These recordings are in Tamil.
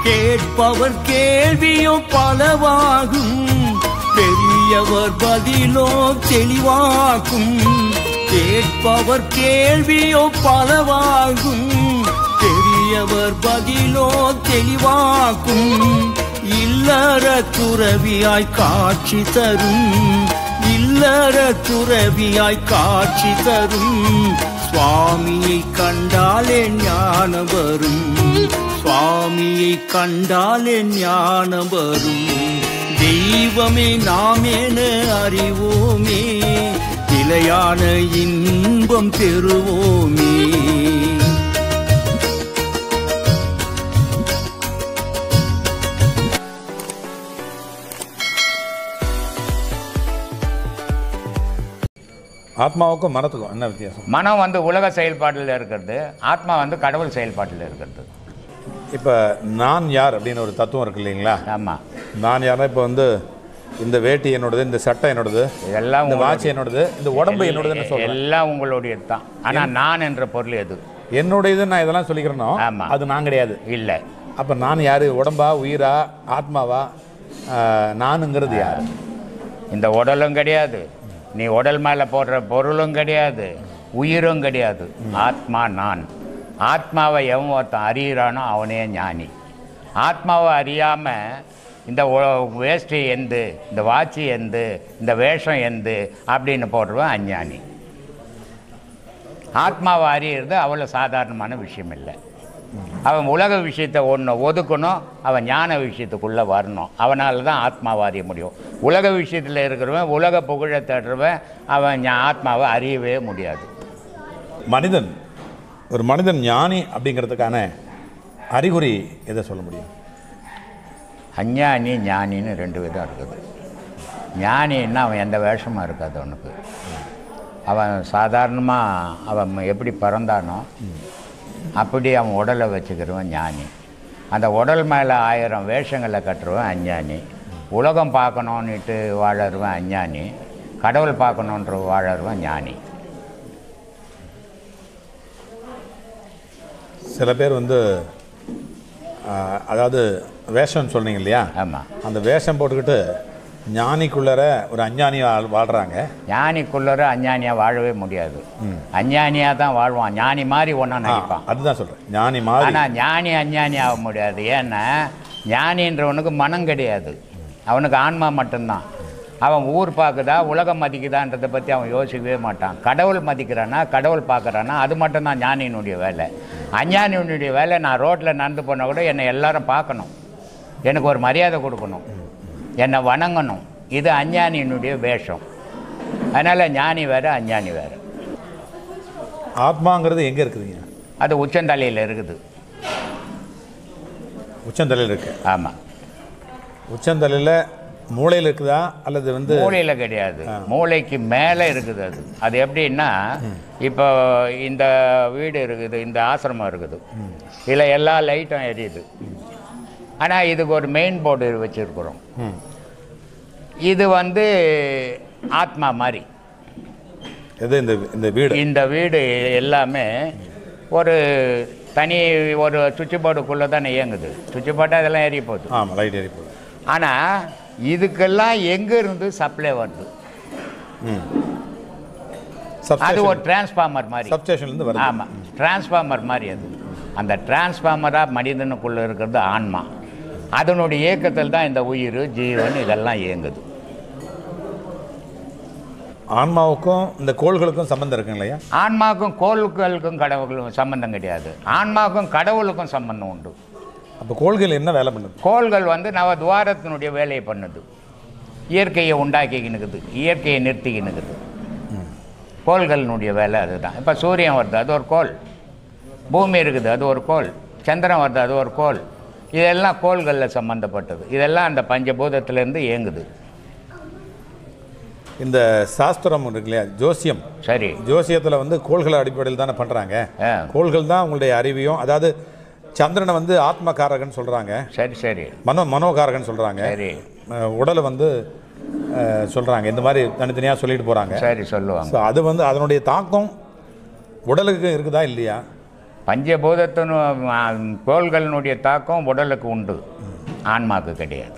கேட்பவர் கேள்வியோ பலவாகும் பெரியவர் பதிலோ தெளிவாக்கும் கேட்பவர் கேள்வியோ பலவாகும் பெரியவர் பதிலோ தெளிவாக்கும் இல்லற துறவியாய் காட்சி தரும் இல்லற துறவியாய் காட்சி தரும் சுவாமியை கண்டாலே ஞானம் வரும் சுவாமியை கண்டாலே ஞானம் வரும் தெய்வமே நாம் என அறிவோமே நிலையான இன்பம் பெறுவோமே ஆத்மாவுக்கும் மனத்துக்கும் என்ன வித்தியாசம் மனம் வந்து உலக செயல்பாட்டில் இருக்கிறது ஆத்மா வந்து கடவுள் செயல்பாட்டில் இருக்கிறது இப்போ நான் யார் அப்படின்னு ஒரு தத்துவம் இருக்கு இல்லைங்களா ஆமாம் நான் யாருன்னா இப்போ வந்து இந்த வேட்டி என்னோடது இந்த சட்டை என்னோடது இதெல்லாம் இந்த வாட்ச் உங்களுடைய- என்னோடது இந்த உடம்பு என்னோடதுன்னு சொல்றேன் எல்லாம் உங்களுடைய தான் ஆனால் நான் என்ற பொருள் எது என்னுடையது நான் இதெல்லாம் சொல்லிக்கிறேனோ ஆமா. அது நான் கிடையாது இல்லை அப்போ நான் யாரு உடம்பா உயிரா ஆத்மாவா ஆஹ், நானுங்கிறது யார் இந்த உடலும் கிடையாது நீ உடல் மேலே போடுற பொருளும் கிடையாது உயிரும் கிடையாது ஆத்மா நான் ஆத்மாவை எவன் ஒருத்தன் அறியிறானோ அவனே ஞானி ஆத்மாவை அறியாமல் இந்த உ- வேஷ்டி எந்து இந்த வாட்சி எந்து இந்த வேஷம் எந்து அப்படின்னு போடுறவன் அஞ்ஞானி ஆத்மாவை அறியறது அவ்வளோ சாதாரணமான விஷயம் இல்லை அவன் உலக விஷயத்தை ஒன்று ஒதுக்கணும் அவன் ஞான விஷயத்துக்குள்ளே வரணும் அவனால தான் ஆத்மாவை அறிய முடியும் உலக விஷயத்தில் இருக்கிறவன் உலக புகழை தேடுறவன் அவன் ஞா- ஆத்மாவை அறியவே முடியாது மனிதன் ஒரு மனிதன் ஞானி அப்படிங்கிறதுக்கான அறிகுறி எதை சொல்ல முடியும் அஞ்ஞானி ஞானின்னு ரெண்டு விதம் இருக்குது ஞானின்னா அவன் எந்த வேஷமும் இருக்காது அவனுக்கு அவன் சாதாரணமாக அவன் எப்படி பிறந்தானோ அப்படி அவன் உடலை வச்சுக்கிறவன் ஞானி அந்த உடல் மேலே ஆயிரம் வேஷங்களை கட்டுறவன் அஞ்ஞானி உலகம் பார்க்கணுன்னுட்டு வாழறவன் அஞ்ஞானி கடவுள் பார்க்கணுன்ற வாழறவன் ஞானி சில பேர் வந்து ஆஹ், அதாவது வேஷம்னு சொன்னீங்க இல்லையா ஆமாம் அந்த வேஷம் போட்டுக்கிட்டு ஞானிக்குள்ளர ஒரு அஞ்ஞானி வாழ் வாழ்கிறாங்க ஞானிக்குள்ளர அஞ்ஞானியாக வாழவே முடியாது அஞ்ஞானியாக தான் வாழ்வான் ஞானி மாதிரி ஒன்றா நினைப்பான் அதுதான் சொல்கிறேன் ஞானி மாதிரி ஆனால் ஞானி அஞ்ஞானி ஆக முடியாது ஏன்னா ஞானின்றவனுக்கு மனம் கிடையாது அவனுக்கு ஆன்மா மட்டும்தான் அவன் ஊர் பார்க்குதா உலகம் மதிக்குதான்றதை பற்றி அவன் யோசிக்கவே மாட்டான் கடவுள் மதிக்கிறானா கடவுள் பார்க்குறானா அது மட்டும்தான் ஞானியினுடைய வேலை அஞ்ஞானியினுடைய வேலை நான் ரோட்டில் நடந்து போனால் கூட என்னை எல்லாரும் பார்க்கணும் எனக்கு ஒரு மரியாதை கொடுக்கணும் என்னை வணங்கணும் இது அஞ்ஞானியினுடைய வேஷம் அதனால் ஞானி வேறு அஞ்ஞானி வேறு ஆத்மாங்கிறது எங்கே இருக்குதுங்க அது உச்சந்தலையில் இருக்குது உச்சந்தலையில் இருக்கு ஆமாம் உச்சந்தலையில் மூளையில் இருக்குதா அல்லது வந்து மூளையில் கிடையாது மூளைக்கு மேலே இருக்குது அது அது எப்படின்னா இப்போ இந்த வீடு இருக்குது இந்த ஆசிரமம் இருக்குது இதில் எல்லா லைட்டும் எரியுது ஆனால் இதுக்கு ஒரு மெயின் போர்டு வச்சுருக்குறோம் ம். இது வந்து ஆத்மா மாதிரி எது இந்த இந்த வீடு இந்த வீடு எல்லாமே ஒரு தனி ஒரு சுவிட்ச் போர்டுக்குள்ளே தானே இயங்குது சுவிட்ச் போட்டால் அதெல்லாம் எரிய போகுது ஆமாம் லைட் எரி போகுது ஆனால் இதுக்கெல்லாம் எங்கே இருந்து சப்ளை வருது ம் அது ஒரு டிரான்ஸ்ஃபார்மர் மாதிரி சப்ஸ்டேஷன்லேருந்து வருது ஆமாம் டிரான்ஸ்ஃபார்மர் மாதிரி அது அந்த டிரான்ஸ்ஃபார்மராக மனிதனுக்குள்ளே இருக்கிறது ஆன்மா அதனுடைய இயக்கத்தில் தான் இந்த உயிர் ஜீவன் இதெல்லாம் இயங்குது ஆன்மாவுக்கும் இந்த கோள்களுக்கும் சம்பந்தம் இருக்குங்க இல்லையா ஆன்மாவுக்கும் கோளுக்களுக்கும் கடவுளுக்கும் சம்பந்தம் கிடையாது ஆன்மாவுக்கும் கடவுளுக்கும் சம்பந்தம் உண்டு அப்போ கோள்கள் என்ன வேலை பண்ணுது கோள்கள் வந்து நவ துவாரத்தினுடைய வேலையை பண்ணுது இயற்கையை உண்டாக்கிக்கினுக்குது இயற்கையை நிறுத்திக்கினுக்குது கோள்களினுடைய வேலை அதுதான் இப்போ சூரியன் வருது அது ஒரு கோள் பூமி இருக்குது அது ஒரு கோள் சந்திரன் வருது அது ஒரு கோள் இதெல்லாம் கோள்களில் சம்மந்தப்பட்டது இதெல்லாம் அந்த பஞ்சபூதத்திலேருந்து இயங்குது இந்த சாஸ்திரம் இருக்கு இல்லையா ஜோசியம் சரி ஜோசியத்தில் வந்து கோள்கள் அடிப்படையில் தானே பண்ணுறாங்க ஆ கோள்கள் தான் உங்களுடைய அறிவையும் அதாவது சந்திரனை வந்து ஆத்மகாரகன் சொல்கிறாங்க சரி சரி மனோ மனோகாரகன் சொல்கிறாங்க சரி உடலை வந்து சொல்கிறாங்க இந்த மாதிரி தனித்தனியாக சொல்லிட்டு போகிறாங்க சரி சொல்லுவாங்க ஸோ அது வந்து அதனுடைய தாக்கம் உடலுக்கு இருக்குதா இல்லையா பஞ்சபூதத்தின் கோள்களினுடைய தாக்கம் உடலுக்கு உண்டு ஆன்மாவுக்கு கிடையாது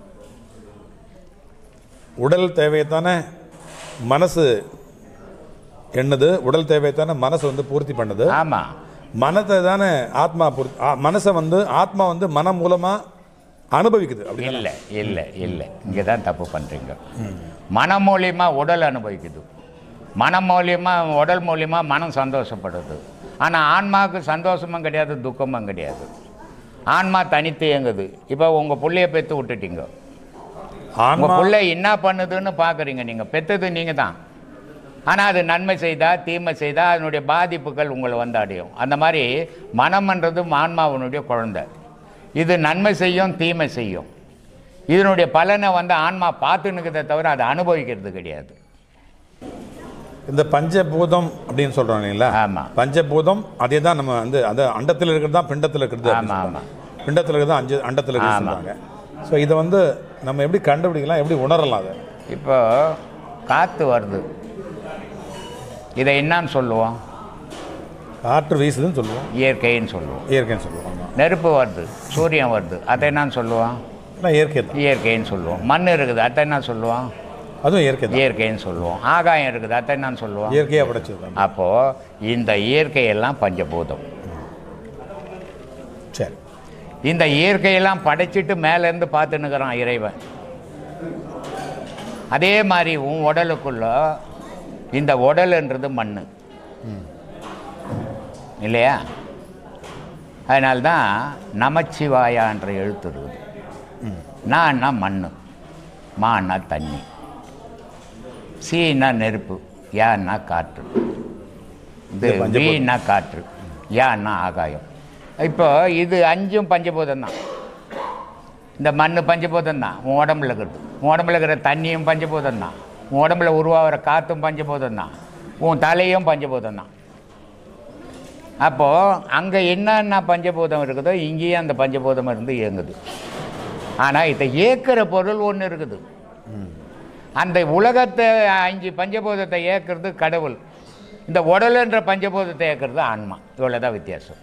உடல் தேவையைத்தானே மனசு எண்ணுது உடல் தேவையைத்தானே மனசு வந்து பூர்த்தி பண்ணுது ஆமாம் மனத்தை தானே ஆத்மா பூர்த்தி ஆ, மனசை வந்து ஆத்மா வந்து மனம் மூலமா அனுபவிக்குது அப்படி இல்லை இல்லை இல்லை இங்கே தான் தப்பு பண்ணுறீங்க மனம் மூலியமா உடல் அனுபவிக்குது மனம் மூலியமா உடல் மூலியமா மனம் சந்தோஷப்படுது ஆனால் ஆன்மாவுக்கு சந்தோஷமும் கிடையாது துக்கமும் கிடையாது ஆன்மா தனித்து இயங்குது இப்போ உங்கள் புள்ளைய பெற்று விட்டுட்டீங்க உங்கள் ஆன்மா புள்ளை என்ன பண்ணுதுன்னு பார்க்குறீங்க நீங்கள் பெற்றது நீங்கள் தான் ஆனால் அது நன்மை செய்தா தீமை செய்தா அதனுடைய பாதிப்புகள் உங்களை வந்து அடையும் அந்த மாதிரி மனம்ன்றது ஆன்மாவினுடைய குழந்தை இது நன்மை செய்யும் தீமை செய்யும் இதனுடைய பலனை வந்து ஆன்மா பார்த்துன்னுக்குதே தவிர அதை அனுபவிக்கிறது கிடையாது இந்த பஞ்சபூதம் அப்படின்னு சொல்றோம் இல்லைங்களா ஆமா. பஞ்சபூதம் அதே தான் நம்ம வந்து அந்த அண்டத்தில் இருக்கிறது தான் பிண்டத்தில் இருக்கிறது அப்படின்னு ஆமா, சொல்றாங்க. பிண்டத்தில் இருக்கிறது அஞ்சு அண்டத்தில் இருக்கிறது ஆமா. சொல்றாங்க ஸோ இதை வந்து நம்ம எப்படி கண்டுபிடிக்கலாம் எப்படி உணரலாம் அதை இப்போ காற்று வருது இதை என்னன்னு சொல்லுவோம் காற்று வீசுதுன்னு சொல்லுவோம் இயற்கைன்னு சொல்லுவோம் இயற்கைன்னு சொல்லுவோம் ஆமா. நெருப்பு வருது சூரியன் வருது அதை என்னன்னு சொல்லுவோம் ஆனால் இயற்கை தான் இயற்கைன்னு சொல்லுவோம் மண் இருக்குது அதை என்ன சொல்லுவோம் அதுவும் இயற்கை தான் இயற்கைன்னு சொல்லுவோம் ஆகாயம் இருக்குது அதை என்னன்னு சொல்லுவோம் இயற்கையாக படைச்சது தான் அப்போது இந்த இயற்கையெல்லாம் பஞ்சபூதம் சரி இந்த இயற்கையெல்லாம் படைச்சிட்டு மேலேருந்து பார்த்துன்னுக்குறான் இறைவன் அதே மாதிரி உன் உடலுக்குள்ள இந்த உடலுன்றது மண் இல்லையா அதனால்தான் நமச்சிவாயான்ற எழுத்து இருக்குது நான்னா மண் மான்னா தண்ணி சீனா நெருப்பு யான்னா காற்று இது இது பஞ்சபூதம். வீணா காற்று யான்னா ஆகாயம் இப்போ இது அஞ்சும் பஞ்சபூதம் தான் இந்த மண் பஞ்சபூதம் தான் உன் உடம்புல இருக்கிறது உன் உடம்புல இருக்கிற தண்ணியும் பஞ்சபூதம் தான் உன் உடம்புல உருவாகிற காற்றும் பஞ்சபூதம் தான் உன் தலையும் பஞ்சபூதம் தான் அப்போது அங்கே என்னென்ன பஞ்சபூதம் இருக்குதோ இங்கேயும் அந்த பஞ்சபூதம் இருந்து இயங்குது ஆனால் இதை இயக்குற பொருள் ஒன்று இருக்குது அந்த உலகத்தை அஞ்சு பஞ்சபூதத்தை ஏற்கிறது கடவுள் இந்த உடலுன்ற பஞ்சபூதத்தை ஏற்கிறது ஆன்மா இவ்வளோதான் வித்தியாசம்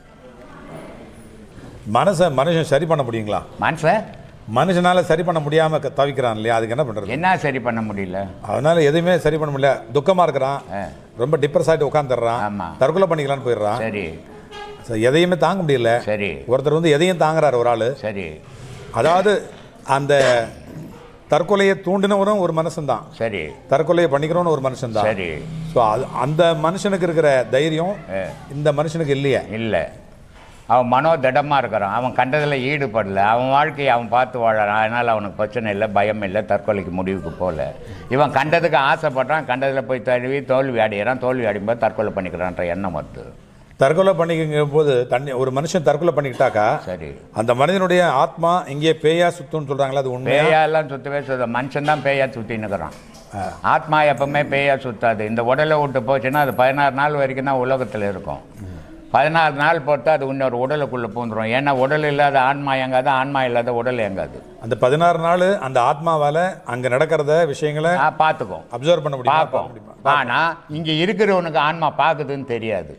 மனசை மனுஷன் சரி பண்ண முடியுங்களா மனுஷன் மனுஷனால சரி பண்ண முடியாம க- தவிக்கிறான் இல்லையா அதுக்கு என்ன பண்றது என்ன சரி பண்ண முடியல அதனால எதுவுமே சரி பண்ண முடியல துக்கமா இருக்கிறான் ஆ. ரொம்ப டிப்ரெஸ் ஆகிட்டு உட்காந்துடுறான் ஆமா. தற்கொலை பண்ணிக்கலாம்னு போயிடுறான் சரி So, எதையுமே தாங்க முடியல சரி ஒருத்தர் வந்து எதையும் தாங்குறாரு ஒரு ஆளு சரி அதாவது அந்த தற்கொலையை தூண்டினவரும் ஒரு மனுஷன்தான் சரி தற்கொலையை பண்ணிக்கிறவனும் ஒரு மனுஷன்தான் சரி ஸோ அது அந்த மனுஷனுக்கு இருக்கிற தைரியம் ஆ. இந்த மனுஷனுக்கு இல்லையே இல்லை அவன் மனோ திடமாக இருக்கிறான் அவன் கண்டதில் ஈடுபடல அவன் வாழ்க்கையை அவன் பார்த்து வாழறான் அதனால் அவனுக்கு பிரச்சனை இல்லை பயம் இல்லை தற்கொலைக்கு முடிவுக்கு போகல இவன் கண்டதுக்கு ஆசைப்படுறான் கண்டதில் போய் தழுவி தோல்வி அடையிறான் தோல்வி அடையும்போது தற்கொலை பண்ணிக்கிறான்ற எண்ணம் வருது தற்கொலை பண்ணிக்கிற போது தண்ணி ஒரு மனுஷன் தற்கொலை பண்ணிக்கிட்டாக்கா சரி அந்த மனிதனுடைய ஆத்மா இங்கே பேயா சுத்தும்னு சொல்றாங்களா அது உண்மையா பேயாலாம் சுத்தவே சுத்த மனுஷன் தான் பேயா சுற்றின்னுக்குறான் ஆத்மா எப்பவுமே பேயா சுத்தாது இந்த உடலை விட்டு போச்சுன்னா அது பதினாறு நாள் வரைக்கும் தான் உலகத்தில் இருக்கும் பதினாறு நாள் பொறுத்து அது இன்னொரு உடலுக்குள்ளே பூந்துரும் ஏன்னா உடல் இல்லாத ஆன்மா எங்காது ஆன்மா இல்லாத உடல் எங்காது அந்த பதினாறு நாள் அந்த ஆத்மாவால அங்க நடக்கிறத விஷயங்களை ஆ பார்த்துக்கும் அப்சர்வ் பண்ண முடியுமா பார்க்கும் பார்க்க முடியுமா? ஆனால் இங்கே இருக்கிறவனுக்கு ஆன்மா பார்க்குதுன்னு தெரியாது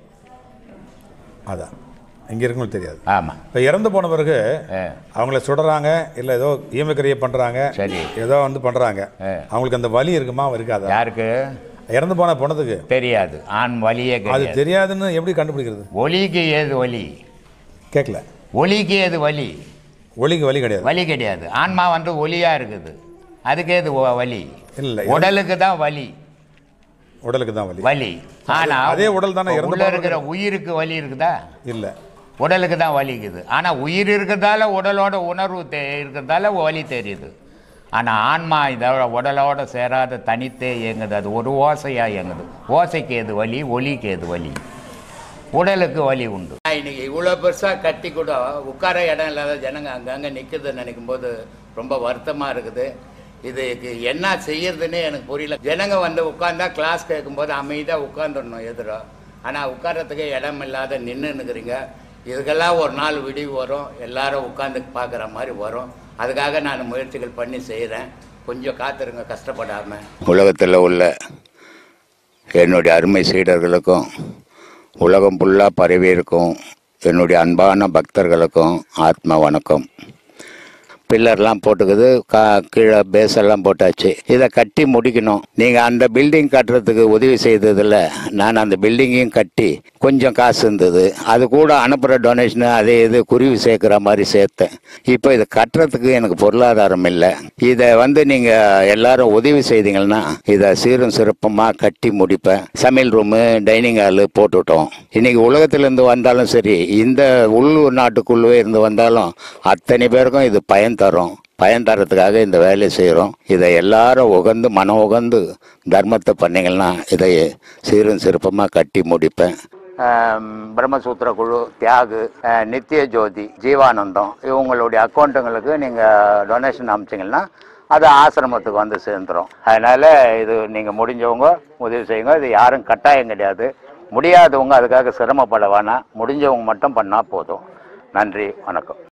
அதான் இங்க இருக்கணும் தெரியாது ஆமாம் இப்போ இறந்து போன பிறகு ஆ அவங்கள சுடுறாங்க இல்லை ஏதோ ஈமக்கரியை பண்றாங்க சரி ஏதோ வந்து பண்றாங்க ஆ. அவங்களுக்கு அந்த வலி இருக்குமா இருக்காதா யாருக்கு இறந்து போன பொண்ணதுக்கு தெரியாது ஆண் வலியே அது கிடையாது தெரியாதுன்னு எப்படி கண்டுபிடிக்கிறது ஒலிக்கு ஏது வலி கேட்கல ஒலிக்கு ஏது வலி ஒலிக்கு வலி கிடையாது வலி கிடையாது ஆன்மா வந்து ஒலியாக இருக்குது அதுக்கு ஏது ஒ- வலி இல்ல உடலுக்கு தான் வலி உடலுக்கு தான் வலி வலி ஆனா அதே உடல் தானே இறந்து உள்ள போனவங்க- இருக்கிற உயிருக்கு வலி இருக்குதா இல்ல உடலுக்கு தான் வலிக்குது ஆனா உயிர் இருக்கிறதால உடலோட உணர்வு தெ இருக்கிறதால வலி தெரியுது ஆனா ஆன்மா இதோட உடலோட சேராத தனித்தே இயங்குது அது ஒரு ஓசையா இயங்குது ஓசைக்கு எது வலி ஒலிக்கு எது வலி உடலுக்கு வலி உண்டு இன்னைக்கு இவ்வளோ பெருசாக கட்டி கூட உட்கார இடம் இல்லாத ஜனங்க அங்கங்கே நிற்குதுன்னு நினைக்கும் போது ரொம்ப வருத்தமாக இருக்குது இதுக்கு என்ன செய்யறதுன்னு எனக்கு புரியல ஜனங்க வந்து உட்காந்தா கிளாஸ் கேட்கும்போது அமைதியாக உட்காந்துடணும் எதிரோ ஆனால் உட்கார்றதுக்கு இடம் இல்லாத நின்றுன்னுக்குறீங்க இதுக்கெல்லாம் ஒரு நாள் விடிவு வரும் எல்லாரும் உட்காந்து பார்க்குற மாதிரி வரும் அதுக்காக நான் முயற்சிகள் பண்ணி செய்கிறேன் கொஞ்சம் காத்துருங்க கஷ்டப்படாமல் உலகத்தில் உள்ள என்னுடைய அருமை சீடர்களுக்கும் உலகம் ஃபுல்லாக பரவி இருக்கும் என்னுடைய அன்பான பக்தர்களுக்கும் ஆத்ம வணக்கம் பில்லர்லாம் போட்டுக்குது கா கீழே பேஸ் எல்லாம் போட்டாச்சு இதை கட்டி முடிக்கணும் நீங்கள் அந்த பில்டிங் கட்டுறதுக்கு உதவி செய்ததில் நான் அந்த பில்டிங்கையும் கட்டி கொஞ்சம் காசு இருந்தது அது கூட அனுப்புகிற டொனேஷனு அதே இது குருவி சேர்க்குற மாதிரி சேர்த்தேன் இப்போ இதை கட்டுறதுக்கு எனக்கு பொருளாதாரம் இல்லை இதை வந்து நீங்கள் எல்லாரும் உதவி செய்தீங்கன்னா இதை சீரும் சிறப்பமாக கட்டி முடிப்பேன் சமையல் ரூமு டைனிங் ஹாலு போட்டுவிட்டோம் இன்னைக்கு உலகத்திலேருந்து வந்தாலும் சரி இந்த உள்ளூர் நாட்டுக்குள்ளே இருந்து வந்தாலும் அத்தனை பேருக்கும் இது பயன் தரும் பயன் தரத்துக்காக இந்த வேலையை செய்கிறோம் இதை எல்லாரும் உகந்து மனம் உகந்து தர்மத்தை பண்ணீங்கன்னா இதை சீரும் சிறப்பமாக கட்டி முடிப்பேன் பிரம்மசூத்திர குழு தியாகு அஹ், நித்திய ஜோதி ஜீவானந்தம் இவங்களுடைய அக்கௌண்ட்டுங்களுக்கு நீங்கள் டொனேஷன் அனுப்பிச்சிங்கன்னா அது ஆசிரமத்துக்கு வந்து சேர்ந்துரும் அதனால் இது நீங்கள் முடிஞ்சவங்க உதவி செய்யுங்க இது யாரும் கட்டாயம் கிடையாது முடியாதவங்க அதுக்காக சிரமப்பட வேணாம் முடிஞ்சவங்க மட்டும் பண்ணால் போதும் நன்றி வணக்கம்